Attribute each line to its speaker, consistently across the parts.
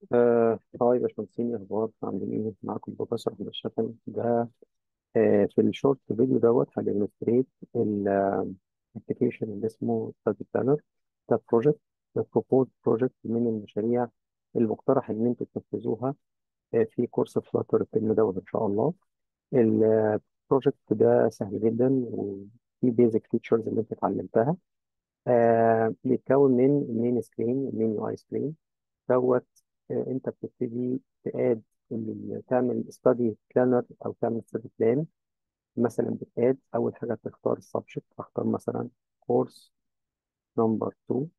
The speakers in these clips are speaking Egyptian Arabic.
Speaker 1: آه، هاي باشمهندسين يا اخبار عاملين ايه معاكم بروفيسور احمد الشافعي ده آه، في الشورت فيديو دوت هديمونستريت الابلكيشن اللي اسمه ستادي بلانر ده بروجكت ده بروبوز بروجكت من المشاريع المقترح ان انتوا تنفذوها آه، في كورس فلاتر الترم دوت ان شاء الله البروجكت ده سهل جدا وفي بيزك فيتشرز اللي انت اتعلمتها آه، بيتكون من المين سكرين المين يو اي سكرين دوت آه، انت بتبتدي تاد ال- تعمل ستادي بلانر او تعمل ستادي بلان مثلا بتاد اول حاجه تختار السبجكت اختار مثلا كورس نمبر 2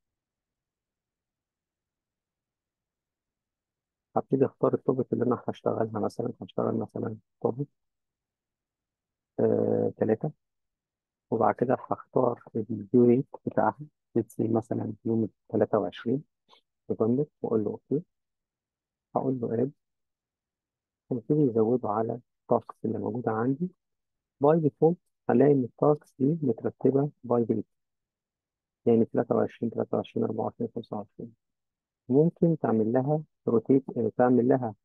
Speaker 1: هبتدي اختار التوبيك اللي انا هشتغلها مثلا هشتغل مثلا توبيك 3 وبعد كده هختار الديو ريت بتاعها let's say مثلا يوم 23 نوفمبر واقول له اوكي هقول له اد هنبتدي يزوده على التاسكس اللي موجوده عندي باي ديفولت هلاقي ان التاسكس دي مترتبه باي ديت يعني 23 23 24 25 ممكن تعمل لها روتيت تعمل لها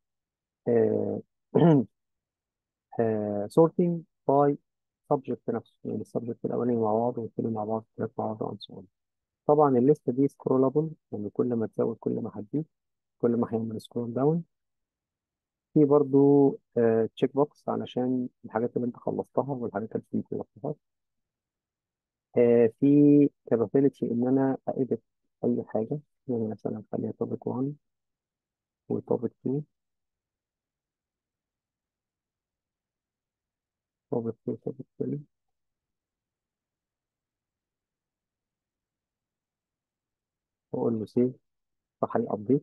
Speaker 1: سورتنج باي سبجكت نفسه يعني السبجكت الاولاني مع بعض والثاني مع بعض والثالث مع بعض وان سو طبعا الليسته دي سكرولابل يعني كل ما تزود كل ما هتزيد كل ما هيعمل سكرول داون في برضو تشيك بوكس علشان الحاجات اللي انت خلصتها والحاجات اللي انت ما خلصتهاش آه، في capability ان انا اedit اي حاجه يعني مثلا خليها topic 1 وtopic 2 topic 2 topic 3 واقول له سيف راح يابديت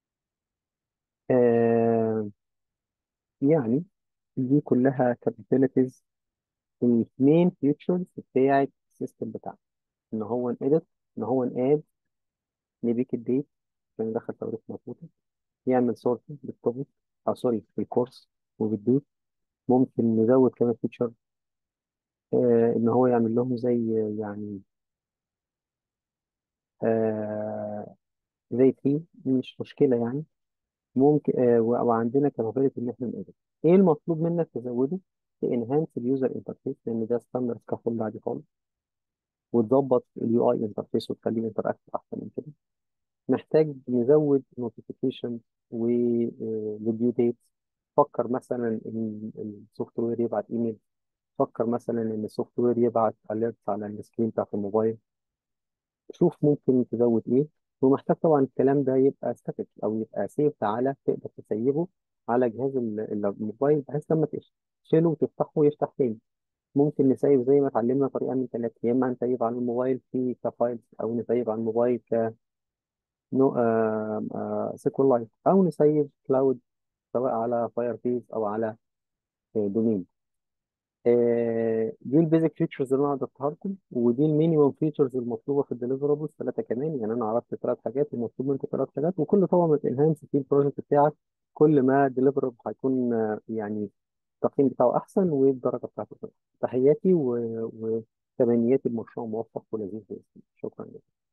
Speaker 1: آه يعني دي كلها capabilities المين فيوتشرز بتاعت السيستم بتاعنا ان هو نedit ان هو ناد نبيك الديت عشان ندخل تواريخ مظبوطه يعمل سورتنج بالتوبيك او سوري بالكورس وبالديت ممكن نزود كمان فيتشر آه ان هو يعمل لهم زي يعني آه زي في مش مشكله يعني ممكن آه و- وعندنا capability ان احنا نقدر ايه المطلوب منك تزوده تنهانس اليوزر انترفيس لان ده ستاندرد كفول عادي خالص وتظبط اليو اي انترفيس وتخليه انتراكتيف احسن من كده محتاج نزود نوتيفيكيشن وريفيو ديت فكر مثلا ان السوفت وير يبعت ايميل فكر مثلا ان السوفت وير يبعت اليرتس على السكرين بتاعت الموبايل شوف ممكن تزود ايه ومحتاج طبعا الكلام ده يبقى ستاتيك او يبقى سيف على تقدر تسيبه على جهاز ال- ال- الموبايل بحيث لما تشيله وتفتحه يفتح تاني ممكن نسيب زي ما اتعلمنا طريقه من ثلاثه يا اما نسيب على الموبايل في كفايلز او نسيب على الموبايل ك نو سيكول لايف او نسيب كلاود سواء على فاير بيز او على دومين دي البيزك فيتشرز اللي انا عرضتها لكم ودي المينيمم فيتشرز المطلوبه في الديليفرابلز ثلاثه كمان يعني انا عرضت ثلاث حاجات المطلوب منكم ثلاث حاجات وكل طبعا ما تنهانس في البروجكت بتاعك كل ما الديليفرابل هيكون آه، يعني التقييم بتاعه احسن والدرجه بتاعته تحسن. تحياتي و- وتمنياتي المشروع موفق ولذيذ بإذن الله. شكرا جدا